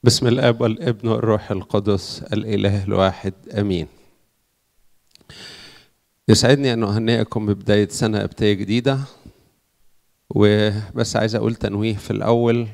بسم الاب والابن والروح القدس الاله الواحد امين يسعدني ان اهنئكم ببدايه سنه ابتدائيه جديده وبس عايز اقول تنويه في الاول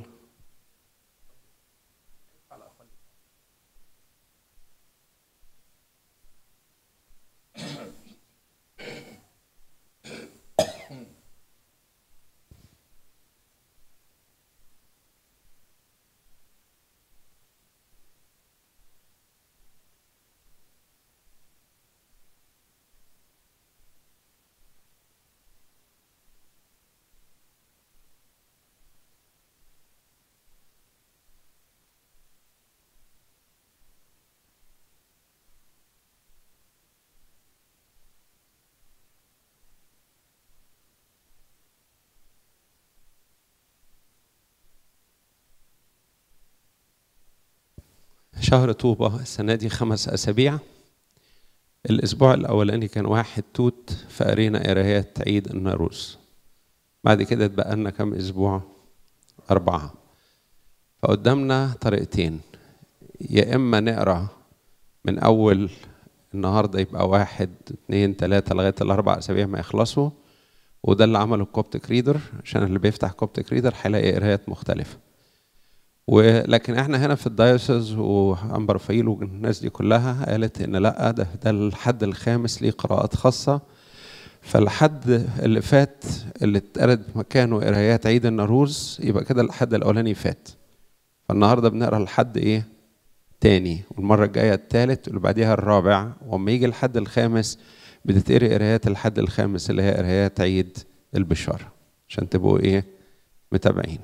شهر طوبة السنة دي خمس أسابيع الأسبوع الأولاني كان واحد توت فقرينا قرايات عيد الناروز بعد كده اتبقى لنا كام أسبوع أربعة فقدامنا طريقتين يا إما نقرا من أول النهاردة يبقى واحد اتنين تلاتة لغاية الأربع أسابيع ما يخلصوا وده اللي عمله الكوبتك ريدر عشان اللي بيفتح كوبتك ريدر هيلاقي قرايات مختلفة ولكن احنا هنا في الدايوسز وامبرفايل والناس دي كلها قالت ان لا ده ده الحد الخامس ليه قراءات خاصه فالحد اللي فات اللي اتقرد مكانه قرايات عيد النوروز يبقى كده الحد الاولاني فات فالنهارده بنقرا الحد ايه تاني والمره الجايه التالت واللي بعديها الرابع واما يجي الحد الخامس بتتقري قرايات الحد الخامس اللي هي قرايات عيد البشاره عشان تبقوا ايه متابعين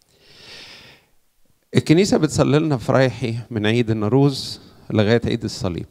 الكنيسة بتصلي لنا فرايحي من عيد النوروز لغاية عيد الصليب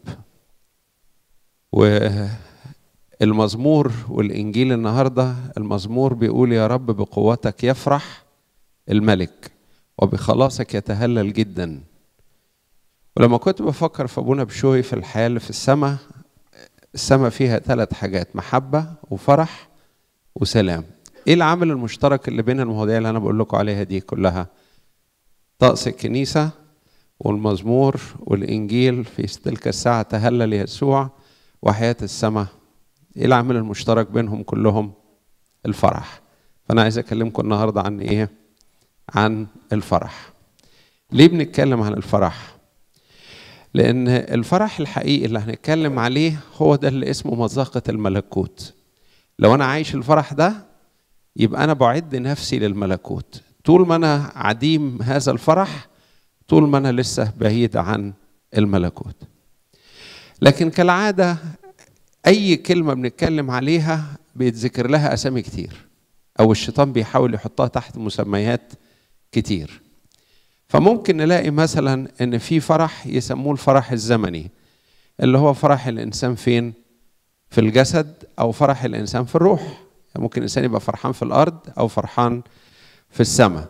والمزمور والإنجيل النهاردة المزمور بيقول يا رب بقوتك يفرح الملك وبخلاصك يتهلل جدا ولما كنت بفكر في أبونا بشوي في الحياة اللي في السماء السماء فيها ثلاث حاجات محبة وفرح وسلام ايه العامل المشترك اللي بين المواضيع اللي انا بقول لكم عليها دي كلها طقس الكنيسة والمزمور والإنجيل في تلك الساعة تهلل يسوع وحياة السماء إيه العامل المشترك بينهم كلهم؟ الفرح فأنا عايز أكلمكم النهاردة عن إيه؟ عن الفرح ليه بنتكلم عن الفرح؟ لأن الفرح الحقيقي اللي هنتكلم عليه هو ده اللي اسمه مذاقة الملكوت لو أنا عايش الفرح ده يبقى أنا بعد نفسي للملكوت طول ما انا عديم هذا الفرح طول ما انا لسه بعيد عن الملكوت لكن كالعاده اي كلمه بنتكلم عليها بيتذكر لها اسامي كتير او الشيطان بيحاول يحطها تحت مسميات كتير فممكن نلاقي مثلا ان في فرح يسموه الفرح الزمني اللي هو فرح الانسان فين في الجسد او فرح الانسان في الروح يعني ممكن الانسان يبقى فرحان في الارض او فرحان في السماء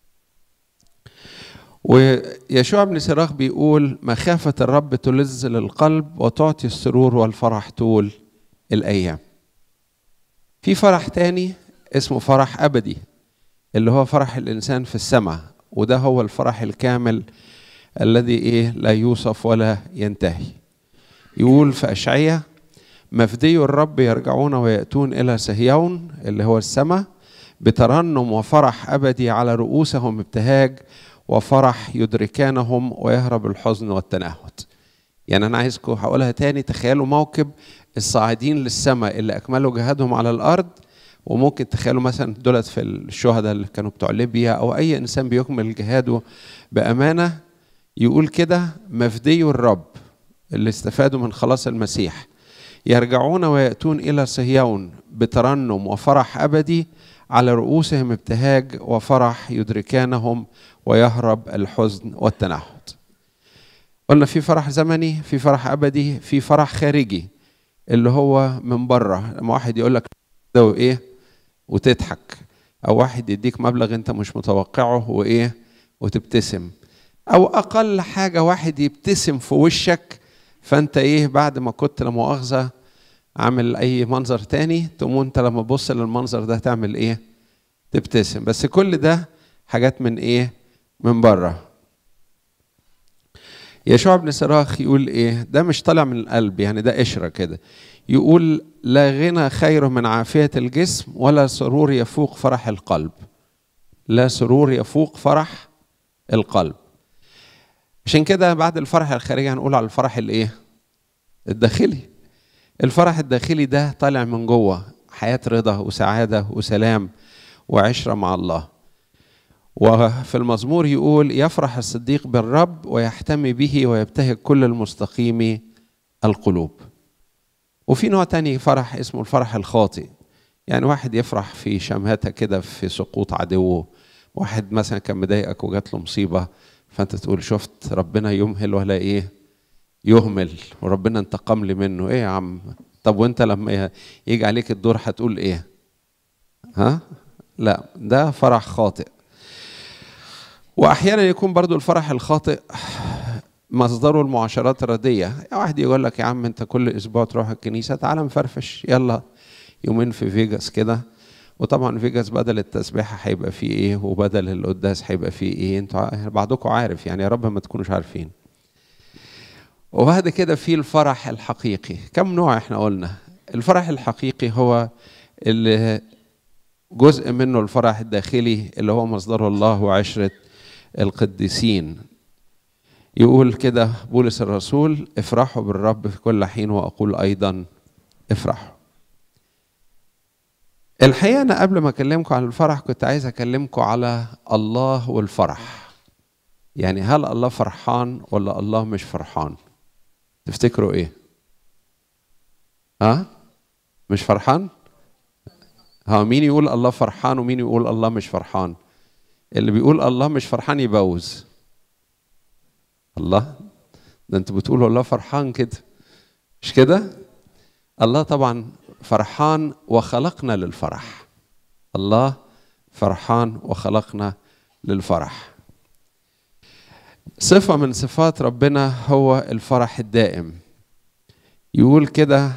ويشوع بن سراخ بيقول مخافة الرب تلذ للقلب وتعطي السرور والفرح طول الأيام في فرح تاني اسمه فرح أبدي اللي هو فرح الإنسان في السماء وده هو الفرح الكامل الذي إيه لا يوصف ولا ينتهي يقول في أشعية مفدي الرب يرجعون ويأتون إلى سهيون اللي هو السماء بترنم وفرح ابدي على رؤوسهم ابتهاج وفرح يدركانهم ويهرب الحزن والتنهد يعني انا عايزكم هقولها تاني تخيلوا موكب الصاعدين للسماء اللي اكملوا جهادهم على الارض وممكن تخيلوا مثلا دولت في الشهداء اللي كانوا بتوع ليبيا او اي انسان بيكمل جهاده بامانه يقول كده مفدي الرب اللي استفادوا من خلاص المسيح يرجعون وياتون الى صهيون بترنم وفرح ابدي على رؤوسهم ابتهاج وفرح يدركانهم ويهرب الحزن والتنحد قلنا في فرح زمني في فرح ابدي في فرح خارجي اللي هو من بره لما واحد يقول لك ده وايه وتضحك او واحد يديك مبلغ انت مش متوقعه وايه وتبتسم او اقل حاجه واحد يبتسم في وشك فانت ايه بعد ما كنت لا مؤاخذه عامل اي منظر تاني تقوم انت لما تبص للمنظر ده تعمل ايه تبتسم بس كل ده حاجات من ايه من بره يشوع بن صراخ يقول ايه ده مش طالع من القلب يعني ده قشرة كده يقول لا غنى خير من عافية الجسم ولا سرور يفوق فرح القلب لا سرور يفوق فرح القلب عشان كده بعد الفرح الخارجي هنقول على الفرح الايه الداخلي الفرح الداخلي ده طالع من جوه حياة رضا وسعادة وسلام وعشرة مع الله وفي المزمور يقول يفرح الصديق بالرب ويحتمي به ويبتهج كل المستقيم القلوب وفي نوع تاني فرح اسمه الفرح الخاطئ يعني واحد يفرح في شماتة كده في سقوط عدوه واحد مثلا كان مضايقك وجات له مصيبة فانت تقول شفت ربنا يمهل ولا ايه يهمل وربنا انتقم لي منه ايه يا عم طب وانت لما يجي عليك الدور هتقول ايه ها لا ده فرح خاطئ واحيانا يكون برضو الفرح الخاطئ مصدره المعاشرات الردية واحد يقول لك يا عم انت كل اسبوع تروح الكنيسة تعال نفرفش يلا يومين في فيجاس كده وطبعا فيجاس بدل التسبيحة هيبقى فيه ايه وبدل القداس هيبقى فيه ايه انتوا بعضكم عارف يعني يا رب ما تكونوش عارفين وبعد كده في الفرح الحقيقي كم نوع احنا قلنا الفرح الحقيقي هو اللي جزء منه الفرح الداخلي اللي هو مصدره الله وعشرة القديسين يقول كده بولس الرسول افرحوا بالرب في كل حين واقول ايضا افرحوا الحقيقه انا قبل ما اكلمكم عن الفرح كنت عايز اكلمكم على الله والفرح يعني هل الله فرحان ولا الله مش فرحان تفتكروا ايه ها مش فرحان ها مين يقول الله فرحان ومين يقول الله مش فرحان اللي بيقول الله مش فرحان يبوز الله ده انتوا بتقولوا الله فرحان كده مش كده الله طبعا فرحان وخلقنا للفرح الله فرحان وخلقنا للفرح صفة من صفات ربنا هو الفرح الدائم يقول كده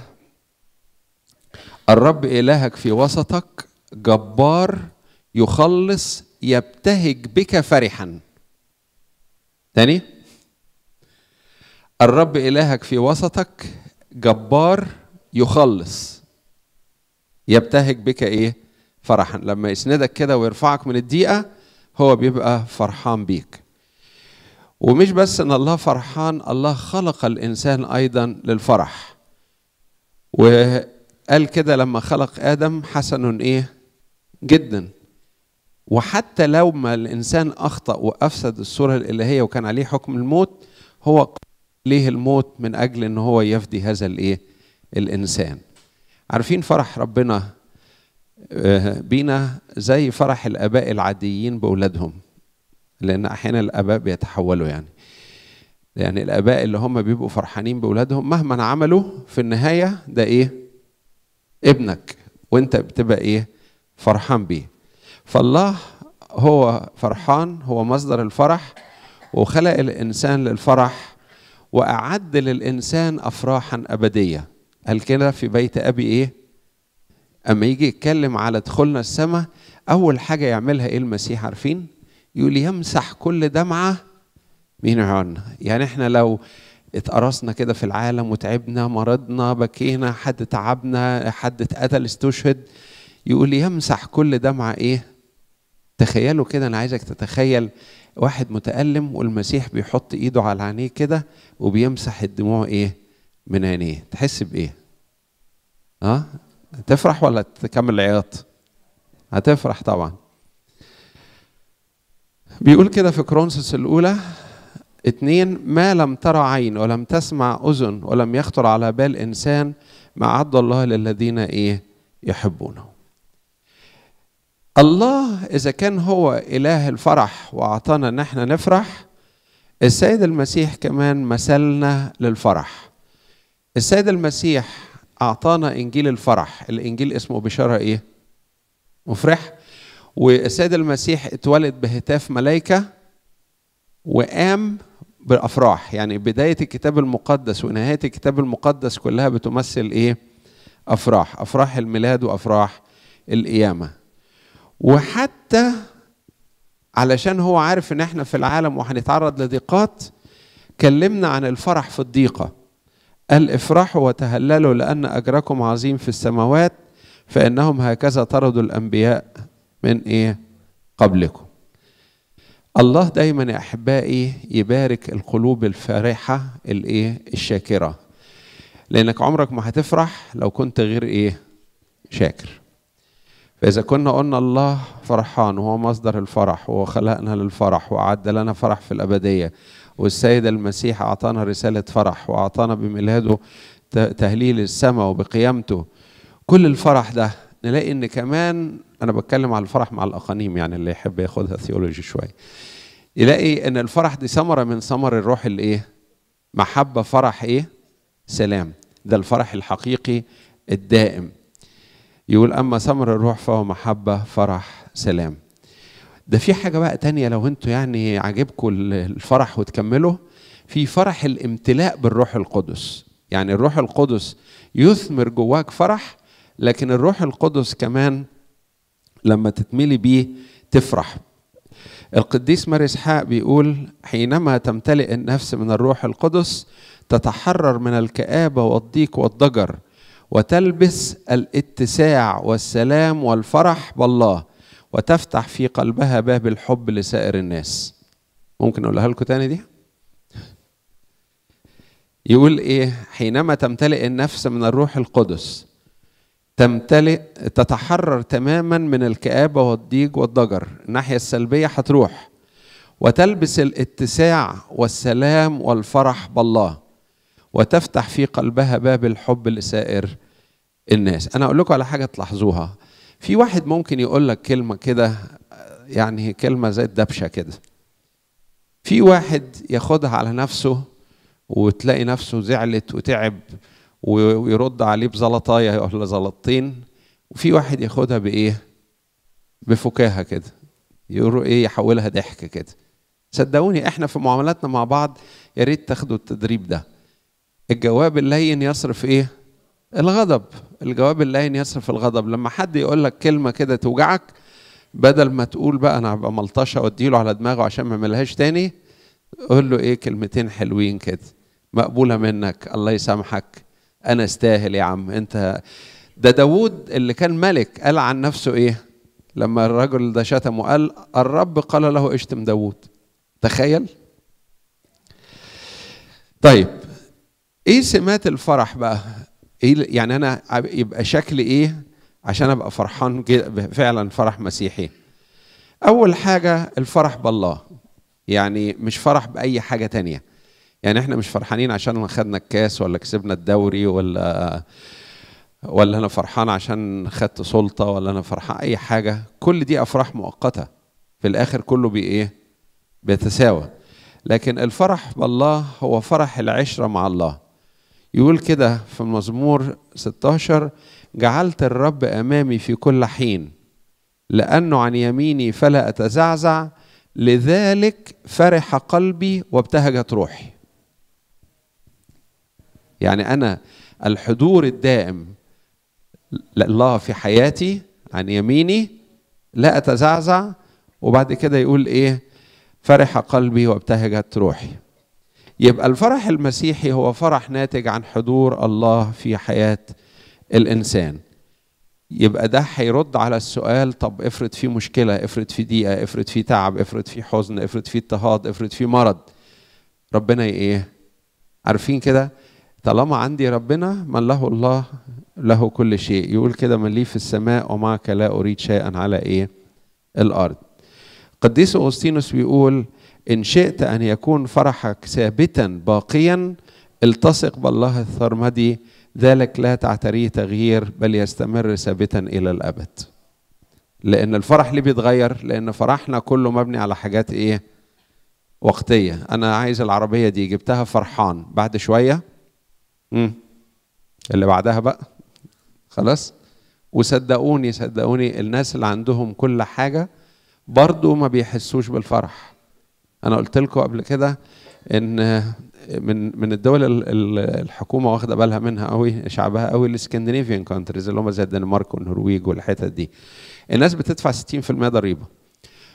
الرب إلهك في وسطك جبار يخلص يبتهج بك فرحا تاني الرب إلهك في وسطك جبار يخلص يبتهج بك ايه فرحا لما يسندك كده ويرفعك من الضيقه هو بيبقى فرحان بيك ومش بس ان الله فرحان الله خلق الانسان ايضا للفرح وقال كده لما خلق ادم حسن ايه جدا وحتى لو ما الانسان اخطا وافسد الصوره الالهيه وكان عليه حكم الموت هو ليه الموت من اجل ان هو يفدي هذا الايه الانسان عارفين فرح ربنا بينا زي فرح الاباء العاديين باولادهم لان احيانا الاباء بيتحولوا يعني يعني الاباء اللي هم بيبقوا فرحانين باولادهم مهما عملوا في النهايه ده ايه ابنك وانت بتبقى ايه فرحان بيه فالله هو فرحان هو مصدر الفرح وخلق الانسان للفرح واعد للانسان افراحا ابديه قال كده في بيت ابي ايه اما يجي يتكلم على دخولنا السماء اول حاجه يعملها ايه المسيح عارفين يقول يمسح كل دمعه من عيوننا يعني احنا لو اتقرصنا كده في العالم وتعبنا مرضنا بكينا حد تعبنا حد اتقتل استشهد يقول يمسح كل دمعه ايه تخيلوا كده انا عايزك تتخيل واحد متألم والمسيح بيحط ايده على عينيه كده وبيمسح الدموع ايه من عينيه تحس بايه ها تفرح ولا تكمل العياط هتفرح طبعا بيقول كده في كرونسوس الاولى اتنين ما لم ترى عين ولم تسمع اذن ولم يخطر على بال انسان ما اعد الله للذين ايه يحبونه الله اذا كان هو اله الفرح واعطانا ان احنا نفرح السيد المسيح كمان مثلنا للفرح السيد المسيح اعطانا انجيل الفرح الانجيل اسمه بشاره ايه مفرح والسيد المسيح اتولد بهتاف ملائكه وقام بالافراح يعني بدايه الكتاب المقدس ونهايه الكتاب المقدس كلها بتمثل ايه افراح افراح الميلاد وافراح القيامه وحتى علشان هو عارف ان احنا في العالم وهنتعرض لضيقات كلمنا عن الفرح في الضيقة قال افرحوا وتهللوا لأن أجركم عظيم في السماوات فإنهم هكذا طردوا الأنبياء من إيه قبلكم الله دايما يا أحبائي يبارك القلوب الفارحة الإيه الشاكرة لأنك عمرك ما هتفرح لو كنت غير إيه شاكر فإذا كنا قلنا الله فرحان وهو مصدر الفرح وهو خلقنا للفرح وأعد لنا فرح في الأبدية والسيد المسيح أعطانا رسالة فرح وأعطانا بميلاده تهليل السماء وبقيامته كل الفرح ده نلاقي إن كمان أنا بتكلم على الفرح مع الأقانيم يعني اللي يحب ياخدها ثيولوجي شوية يلاقي إن الفرح دي ثمرة من ثمر الروح الإيه؟ محبة فرح إيه؟ سلام ده الفرح الحقيقي الدائم يقول أما ثمر الروح فهو محبة فرح سلام ده في حاجة بقى تانية لو انتوا يعني عاجبكم الفرح وتكملوا في فرح الامتلاء بالروح القدس يعني الروح القدس يثمر جواك فرح لكن الروح القدس كمان لما تتملي بيه تفرح القديس مار اسحاق بيقول حينما تمتلئ النفس من الروح القدس تتحرر من الكآبة والضيق والضجر وتلبس الاتساع والسلام والفرح بالله وتفتح في قلبها باب الحب لسائر الناس ممكن اقولها لكم تاني دي يقول ايه حينما تمتلئ النفس من الروح القدس تمتلئ تتحرر تماما من الكآبة والضيق والضجر الناحية السلبية هتروح وتلبس الاتساع والسلام والفرح بالله وتفتح في قلبها باب الحب لسائر الناس انا اقول لكم على حاجه تلاحظوها في واحد ممكن يقول لك كلمه كده يعني كلمه زي الدبشه كده في واحد ياخدها على نفسه وتلاقي نفسه زعلت وتعب ويرد عليه بزلطايه ولا زلطتين وفي واحد ياخدها بايه بفكاهه كده يقولوا ايه يحولها ضحك كده صدقوني احنا في معاملاتنا مع بعض يا ريت تاخدوا التدريب ده الجواب اللين يصرف ايه الغضب الجواب اللين يصرف الغضب لما حد يقول لك كلمه كده توجعك بدل ما تقول بقى انا هبقى ملطشه واديله على دماغه عشان ما يعملهاش تاني قول له ايه كلمتين حلوين كده مقبوله منك الله يسامحك انا استاهل يا عم انت ده داوود اللي كان ملك قال عن نفسه ايه لما الرجل ده شتمه قال الرب قال له اشتم داوود تخيل طيب ايه سمات الفرح بقى ايه يعني انا يبقى شكلي ايه عشان ابقى فرحان فعلا فرح مسيحي اول حاجه الفرح بالله يعني مش فرح باي حاجه تانية يعني احنا مش فرحانين عشان خدنا الكاس ولا كسبنا الدوري ولا ولا انا فرحان عشان خدت سلطه ولا انا فرحان اي حاجه كل دي افراح مؤقته في الاخر كله بي ايه بيتساوى لكن الفرح بالله هو فرح العشره مع الله يقول كده في المزمور 16 جعلت الرب امامي في كل حين لانه عن يميني فلا اتزعزع لذلك فرح قلبي وابتهجت روحي يعني انا الحضور الدائم لله في حياتي عن يميني لا اتزعزع وبعد كده يقول ايه فرح قلبي وابتهجت روحي يبقى الفرح المسيحي هو فرح ناتج عن حضور الله في حياه الانسان يبقى ده هيرد على السؤال طب افرض في مشكله افرض في ضيقه افرض في تعب افرض في حزن افرض في اضطهاد افرض في مرض ربنا ايه عارفين كده طالما عندي ربنا من له الله له كل شيء يقول كده من لي في السماء ومعك لا اريد شيئا على ايه الارض قديس اغسطينوس بيقول ان شئت ان يكون فرحك ثابتا باقيا التصق بالله الثرمدي ذلك لا تعتريه تغيير بل يستمر ثابتا الى الابد لان الفرح ليه بيتغير لان فرحنا كله مبني على حاجات ايه وقتيه انا عايز العربيه دي جبتها فرحان بعد شويه امم اللي بعدها بقى خلاص وصدقوني صدقوني الناس اللي عندهم كل حاجه برضو ما بيحسوش بالفرح انا قلت لكم قبل كده ان من من الدول الحكومه واخده بالها منها قوي شعبها قوي الاسكندنافيان كونتريز اللي هم زي الدنمارك والنرويج والحتت دي الناس بتدفع 60% ضريبه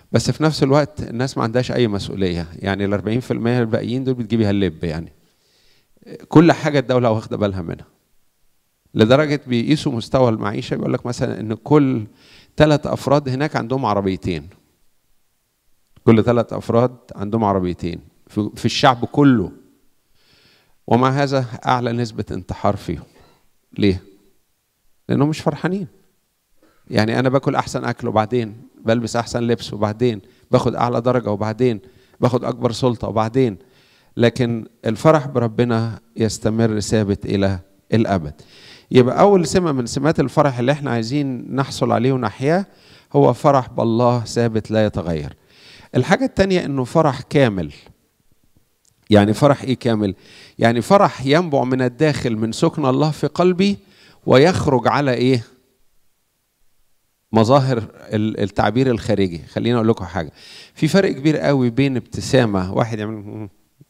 بس في نفس الوقت الناس ما عندهاش اي مسؤوليه يعني ال 40% الباقيين دول بتجيبيها اللب يعني كل حاجه الدوله واخده بالها منها لدرجه بيقيسوا مستوى المعيشه بيقول لك مثلا ان كل ثلاث افراد هناك عندهم عربيتين كل ثلاث افراد عندهم عربيتين في الشعب كله ومع هذا اعلى نسبه انتحار فيهم ليه لانهم مش فرحانين يعني انا باكل احسن اكل وبعدين بلبس احسن لبس وبعدين باخد اعلى درجه وبعدين باخد اكبر سلطه وبعدين لكن الفرح بربنا يستمر ثابت الى الابد يبقى اول سمه من سمات الفرح اللي احنا عايزين نحصل عليه ونحياه هو فرح بالله ثابت لا يتغير الحاجه الثانيه انه فرح كامل يعني فرح ايه كامل يعني فرح ينبع من الداخل من سكن الله في قلبي ويخرج على ايه مظاهر التعبير الخارجي خليني اقول لكم حاجه في فرق كبير قوي بين ابتسامه واحد يعمل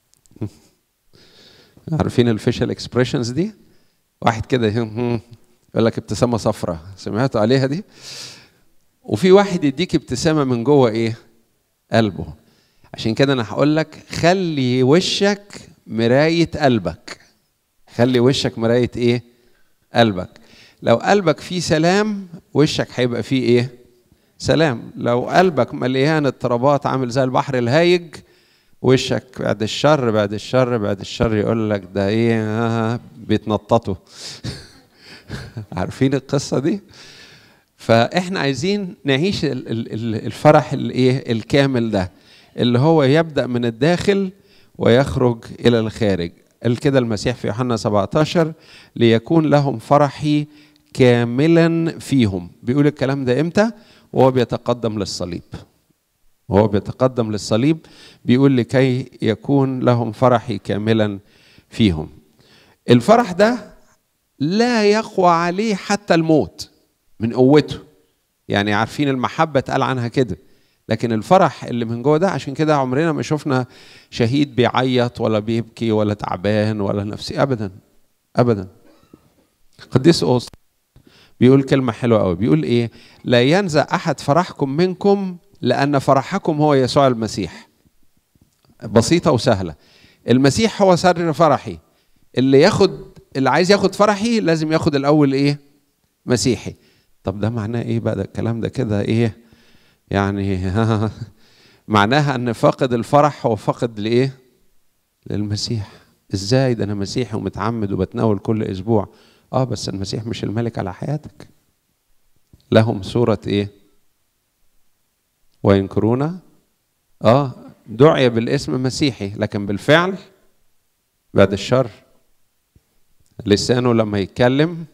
عارفين الفيشل اكسبريشنز دي واحد كده يقول لك ابتسامه صفراء سمعتوا عليها دي وفي واحد يديك ابتسامه من جوه ايه قلبه عشان كده انا هقول لك خلي وشك مرايه قلبك خلي وشك مرايه ايه قلبك لو قلبك فيه سلام وشك هيبقى فيه ايه سلام لو قلبك مليان اضطرابات عامل زي البحر الهايج وشك بعد الشر بعد الشر بعد الشر يقول لك ده ايه آه بيتنططوا عارفين القصه دي فاحنا عايزين نعيش الفرح الايه الكامل ده اللي هو يبدا من الداخل ويخرج الى الخارج قال كده المسيح في يوحنا 17 ليكون لهم فرحي كاملا فيهم بيقول الكلام ده امتى وهو بيتقدم للصليب وهو بيتقدم للصليب بيقول لكي يكون لهم فرحي كاملا فيهم الفرح ده لا يقوى عليه حتى الموت من قوته يعني عارفين المحبة اتقال عنها كده لكن الفرح اللي من جوه ده عشان كده عمرنا ما شفنا شهيد بيعيط ولا بيبكي ولا تعبان ولا نفسي ابدا ابدا قديس اوس بيقول كلمة حلوة قوي بيقول ايه لا ينزع احد فرحكم منكم لان فرحكم هو يسوع المسيح بسيطة وسهلة المسيح هو سر فرحي اللي ياخد اللي عايز ياخد فرحي لازم ياخد الاول ايه مسيحي طب ده معناه ايه بقى ده الكلام ده كده ايه يعني معناها ان فاقد الفرح هو فاقد لايه للمسيح ازاي ده انا مسيحي ومتعمد وبتناول كل اسبوع اه بس المسيح مش الملك على حياتك لهم صورة ايه وينكرون اه دعي بالاسم مسيحي لكن بالفعل بعد الشر لسانه لما يتكلم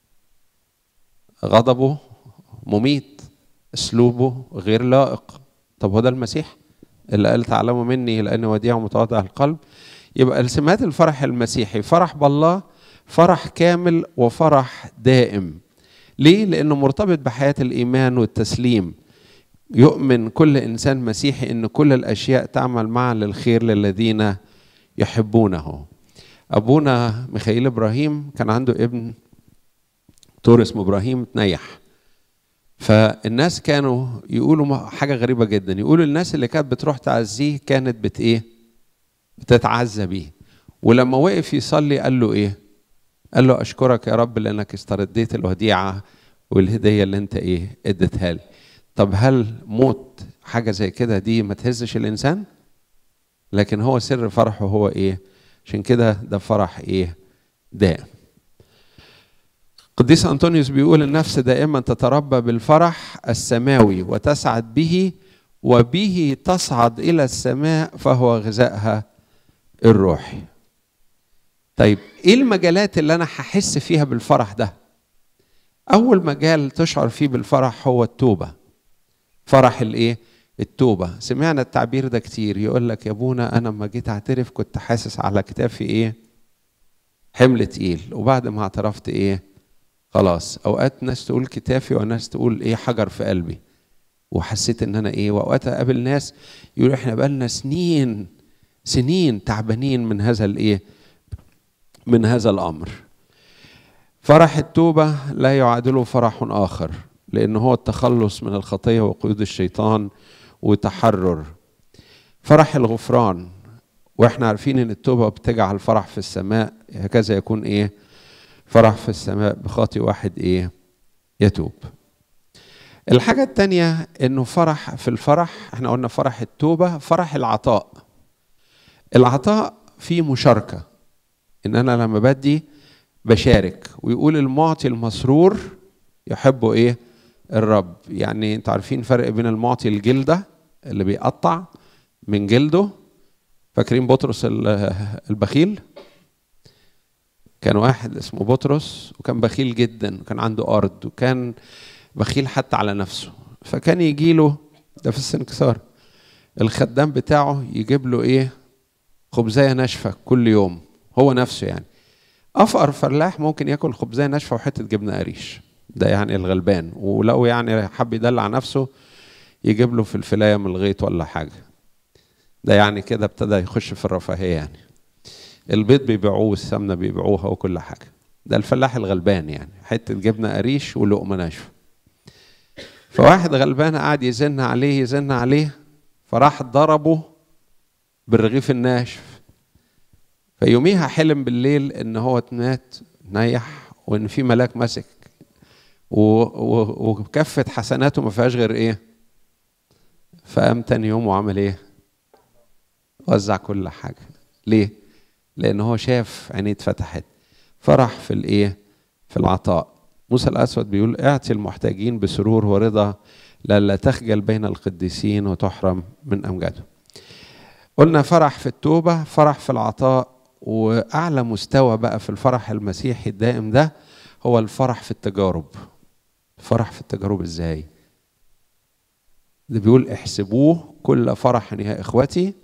غضبه مميت اسلوبه غير لائق طب هو ده المسيح اللي قال تعلموا مني لاني وديع ومتواضع القلب يبقى سمات الفرح المسيحي فرح بالله فرح كامل وفرح دائم ليه لانه مرتبط بحياه الايمان والتسليم يؤمن كل انسان مسيحي ان كل الاشياء تعمل معا للخير للذين يحبونه ابونا ميخائيل ابراهيم كان عنده ابن دكتور اسمه ابراهيم تنيح فالناس كانوا يقولوا حاجة غريبة جدا يقولوا الناس اللي كانت بتروح تعزيه كانت بت ايه بتتعزى بيه ولما وقف يصلي قال له ايه قال له اشكرك يا رب لانك استرديت الوديعة والهدية اللي انت ايه اديتها لي طب هل موت حاجة زي كده دي ما تهزش الانسان لكن هو سر فرحه هو ايه عشان كده ده فرح ايه دائم قديس أنطونيوس بيقول النفس دائما تتربى بالفرح السماوي وتسعد به وبه تصعد إلى السماء فهو غذائها الروحي طيب ايه المجالات اللي انا هحس فيها بالفرح ده اول مجال تشعر فيه بالفرح هو التوبه فرح الايه التوبه سمعنا التعبير ده كتير يقول لك يا ابونا انا لما جيت اعترف كنت حاسس على كتافي ايه حمل تقيل وبعد ما اعترفت ايه خلاص اوقات ناس تقول كتافي وناس تقول ايه حجر في قلبي وحسيت ان انا ايه واوقات اقابل ناس يقولوا احنا بقالنا سنين سنين تعبانين من هذا الايه من هذا الامر فرح التوبه لا يعادله فرح اخر لان هو التخلص من الخطيه وقيود الشيطان وتحرر فرح الغفران واحنا عارفين ان التوبه بتجعل فرح في السماء هكذا يكون ايه فرح في السماء بخاطئ واحد ايه يتوب الحاجة التانية انه فرح في الفرح احنا قلنا فرح التوبة فرح العطاء العطاء فيه مشاركة ان انا لما بدي بشارك ويقول المعطي المسرور يحبه ايه الرب يعني انتوا عارفين فرق بين المعطي الجلدة اللي بيقطع من جلده فاكرين بطرس البخيل كان واحد اسمه بطرس وكان بخيل جدا وكان عنده ارض وكان بخيل حتى على نفسه فكان يجي له ده في السنكسار الخدام بتاعه يجيب له ايه خبزايه ناشفه كل يوم هو نفسه يعني افقر فلاح ممكن ياكل خبزايه ناشفه وحته جبنه قريش ده يعني الغلبان ولو يعني حب يدلع نفسه يجيب له فلفلايه من الغيط ولا حاجه ده يعني كده ابتدى يخش في الرفاهيه يعني البيض بيبيعوه والسمنه بيبيعوها وكل حاجه ده الفلاح الغلبان يعني حته جبنه قريش ولقمه ناشفه فواحد غلبان قعد يزن عليه يزن عليه فراح ضربه بالرغيف الناشف فيوميها حلم بالليل ان هو مات نيح وان في ملاك مسك وكفة حسناته ما فيهاش غير ايه فقام تاني يوم وعمل ايه وزع كل حاجة ليه لان هو شاف عينيه اتفتحت فرح في الايه في العطاء موسى الاسود بيقول اعطي المحتاجين بسرور ورضا لئلا تخجل بين القديسين وتحرم من امجاده قلنا فرح في التوبه فرح في العطاء واعلى مستوى بقى في الفرح المسيحي الدائم ده هو الفرح في التجارب فرح في التجارب ازاي ده بيقول احسبوه كل فرح يا اخوتي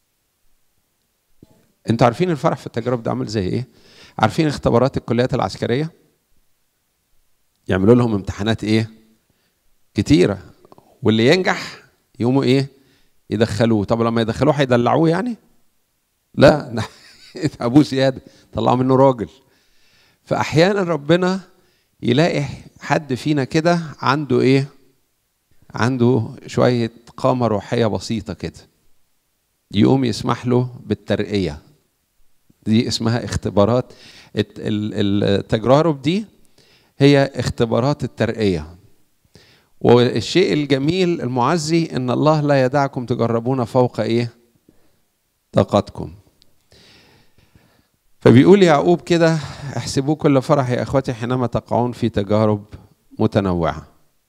انتوا عارفين الفرح في التجارب ده عامل زي ايه عارفين اختبارات الكليات العسكريه يعملوا لهم امتحانات ايه كتيره واللي ينجح يقوموا ايه يدخلوه طب لما يدخلوه هيدلعوه يعني لا ابوه زياده طلعوا منه راجل فاحيانا ربنا يلاقي حد فينا كده عنده ايه عنده شويه قامه روحيه بسيطه كده يقوم يسمح له بالترقيه دي اسمها اختبارات التجارب دي هي اختبارات الترقيه والشيء الجميل المعزي ان الله لا يدعكم تجربون فوق ايه طاقتكم فبيقول يعقوب كده احسبوا كل فرح يا اخوتي حينما تقعون في تجارب متنوعه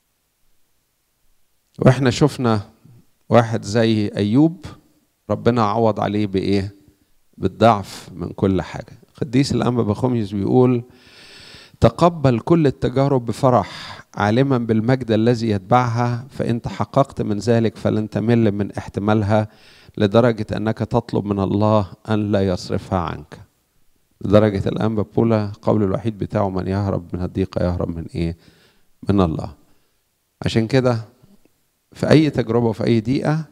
واحنا شفنا واحد زي ايوب ربنا عوض عليه بايه بالضعف من كل حاجه قديس الانبا بخوميس بيقول تقبل كل التجارب بفرح عالما بالمجد الذي يتبعها فان تحققت من ذلك فلن تمل من احتمالها لدرجه انك تطلب من الله ان لا يصرفها عنك لدرجه الانبا بولا قول الوحيد بتاعه من يهرب من الضيقه يهرب من ايه من الله عشان كده في اي تجربه وفي اي ضيقه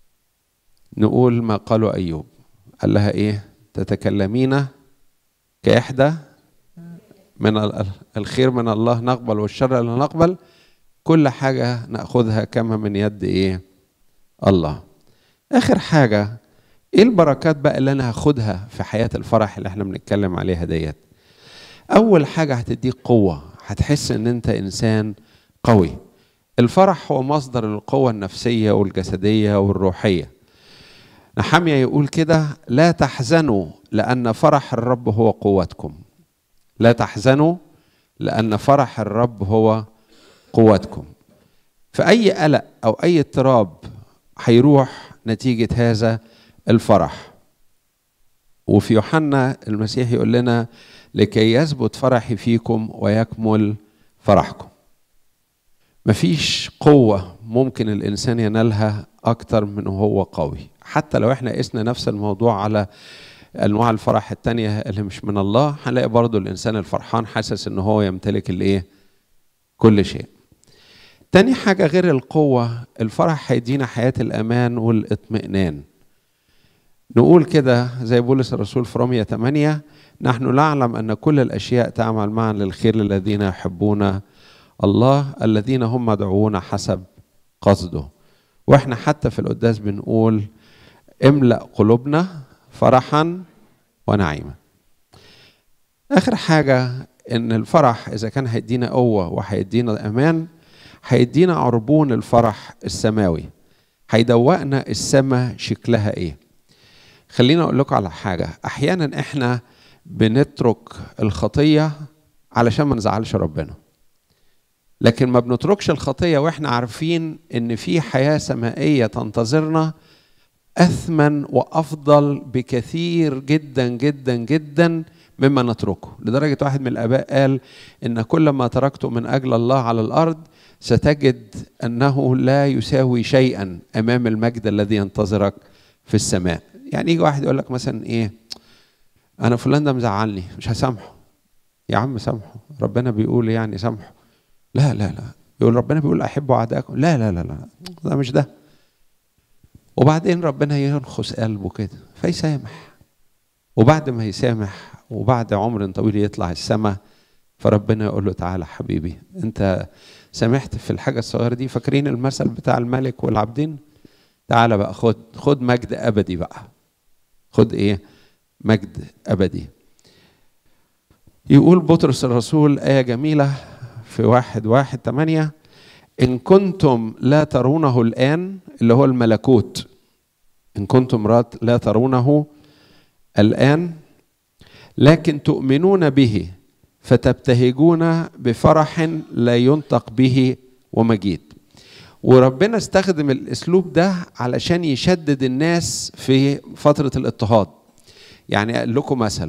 نقول ما قاله ايوب قال لها ايه تتكلمين كاحدى من الخير من الله نقبل والشر لا نقبل كل حاجة نأخذها كما من يد إيه الله آخر حاجة إيه البركات بقى اللي أنا هاخدها في حياة الفرح اللي احنا بنتكلم عليها ديت أول حاجة هتديك قوة هتحس إن أنت إنسان قوي الفرح هو مصدر القوة النفسية والجسدية والروحية نحمية يقول كده لا تحزنوا لأن فرح الرب هو قوتكم لا تحزنوا لأن فرح الرب هو قوتكم فأي قلق أو أي اضطراب هيروح نتيجة هذا الفرح وفي يوحنا المسيح يقول لنا لكي يثبت فرحي فيكم ويكمل فرحكم مفيش قوة ممكن الإنسان ينالها أكتر من هو قوي حتى لو احنا قسنا نفس الموضوع على انواع الفرح التانية اللي مش من الله هنلاقي برضو الانسان الفرحان حاسس ان هو يمتلك الايه كل شيء تاني حاجة غير القوة الفرح هيدينا حياة الأمان والاطمئنان نقول كده زي بولس الرسول في رومية 8 نحن نعلم أن كل الأشياء تعمل معا للخير للذين يحبون الله الذين هم مدعوون حسب قصده واحنا حتى في القداس بنقول املأ قلوبنا فرحا ونعيما اخر حاجة ان الفرح اذا كان هيدينا قوة وهيدينا امان هيدينا عربون الفرح السماوي هيدوقنا السماء شكلها ايه خلينا اقول لكم على حاجة احيانا احنا بنترك الخطية علشان ما نزعلش ربنا لكن ما بنتركش الخطية واحنا عارفين ان في حياة سمائية تنتظرنا اثمن وافضل بكثير جدا جدا جدا مما نتركه لدرجة واحد من الآباء قال إن كل ما تركته من أجل الله على الأرض ستجد أنه لا يساوي شيئا أمام المجد الذي ينتظرك في السماء يعني يجي واحد يقول لك مثلا إيه أنا فلان ده مزعلني مش هسامحه يا عم سامحه ربنا بيقول يعني سامحه لا لا لا يقول ربنا بيقول أحبوا أعدائكم لا لا لا لا ده مش ده وبعدين ربنا ينخس قلبه كده فيسامح وبعد ما يسامح وبعد عمر طويل يطلع السماء فربنا يقول له تعالى حبيبي انت سامحت في الحاجه الصغيره دي فاكرين المثل بتاع الملك والعبدين تعالى بقى خد خد مجد ابدي بقى خد ايه مجد ابدي يقول بطرس الرسول آية جميلة في واحد واحد ثمانية إن كنتم لا ترونه الآن اللي هو الملكوت إن كنتم لا ترونه الآن لكن تؤمنون به فتبتهجون بفرح لا ينطق به ومجيد وربنا استخدم الاسلوب ده علشان يشدد الناس في فتره الاضطهاد يعني اقول لكم مثل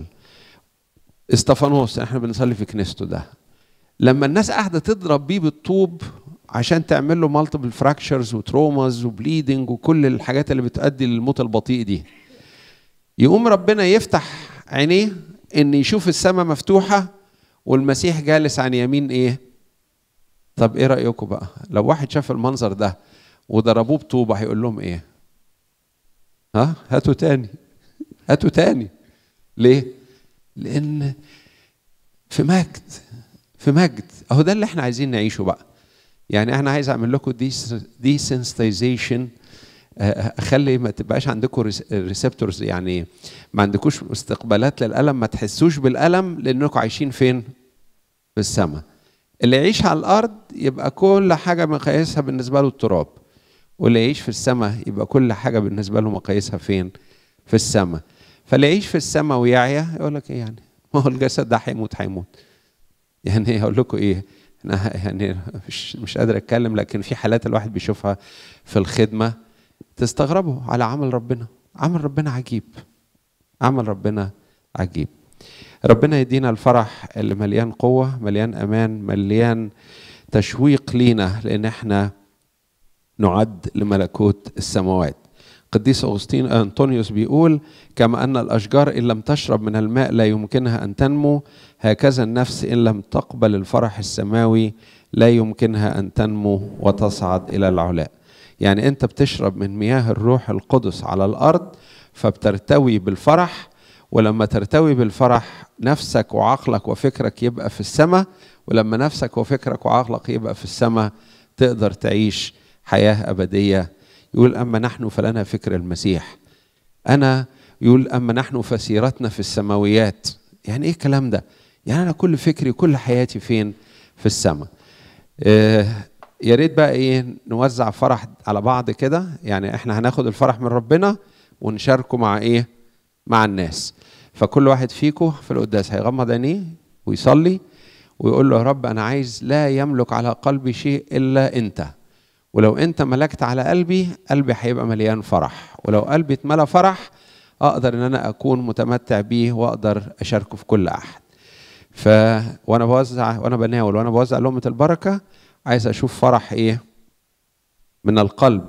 استفانوس احنا بنصلي في كنيسته ده لما الناس قاعده تضرب بيه بالطوب عشان تعمل له مالتيبل فراكشرز وتروماز وبليدنج وكل الحاجات اللي بتؤدي للموت البطيء دي يقوم ربنا يفتح عينيه ان يشوف السماء مفتوحه والمسيح جالس عن يمين ايه طب ايه رايكم بقى لو واحد شاف المنظر ده وضربوه بطوبه هيقول لهم ايه ها هاتوا تاني هاتوا تاني ليه لان في مجد في مجد اهو ده اللي احنا عايزين نعيشه بقى يعني انا عايز اعمل لكم دي سنسيتايزيشن اخلي ما تبقاش عندكم ريسبتورز يعني ما عندكوش استقبالات للالم ما تحسوش بالالم لانكم عايشين فين في السماء اللي يعيش على الارض يبقى كل حاجه مقاييسها بالنسبه له التراب واللي يعيش في السماء يبقى كل حاجه بالنسبه له مقاييسها فين في السماء فاللي يعيش في السماء ويعيا يقول لك ايه يعني ما هو الجسد ده هيموت هيموت يعني هقول لكم ايه انا يعني مش مش قادر اتكلم لكن في حالات الواحد بيشوفها في الخدمه تستغربوا على عمل ربنا عمل ربنا عجيب عمل ربنا عجيب ربنا يدينا الفرح اللي مليان قوة مليان أمان مليان تشويق لينا لأن احنا نعد لملكوت السماوات قديس أغسطين أنطونيوس بيقول كما أن الأشجار إن لم تشرب من الماء لا يمكنها أن تنمو هكذا النفس إن لم تقبل الفرح السماوي لا يمكنها أن تنمو وتصعد إلى العلاء يعني أنت بتشرب من مياه الروح القدس على الأرض فبترتوي بالفرح ولما ترتوي بالفرح نفسك وعقلك وفكرك يبقى في السماء ولما نفسك وفكرك وعقلك يبقى في السماء تقدر تعيش حياة أبدية يقول أما نحن فلنا فكر المسيح أنا يقول أما نحن فسيرتنا في السماويات يعني إيه الكلام ده يعني أنا كل فكري كل حياتي فين في السماء آه يا ريت بقى ايه نوزع فرح على بعض كده يعني احنا هناخد الفرح من ربنا ونشاركه مع ايه مع الناس فكل واحد فيكم في القداس هيغمض عينيه ويصلي ويقول له يا رب انا عايز لا يملك على قلبي شيء الا انت ولو انت ملكت على قلبي قلبي هيبقى مليان فرح ولو قلبي اتملى فرح اقدر ان انا اكون متمتع بيه واقدر اشاركه في كل احد ف وانا بوزع وانا بناول وانا بوزع لقمه البركه عايز اشوف فرح ايه من القلب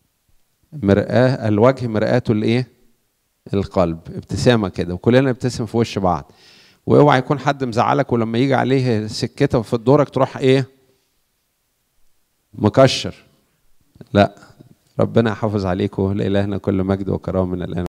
مرآة الوجه مرآته الايه القلب ابتسامه كده وكلنا نبتسم في وش بعض واوعى يكون حد مزعلك ولما يجي عليه سكته في دورك تروح ايه مكشر لا ربنا يحافظ عليكم لإلهنا كل مجد وكرامه من الآن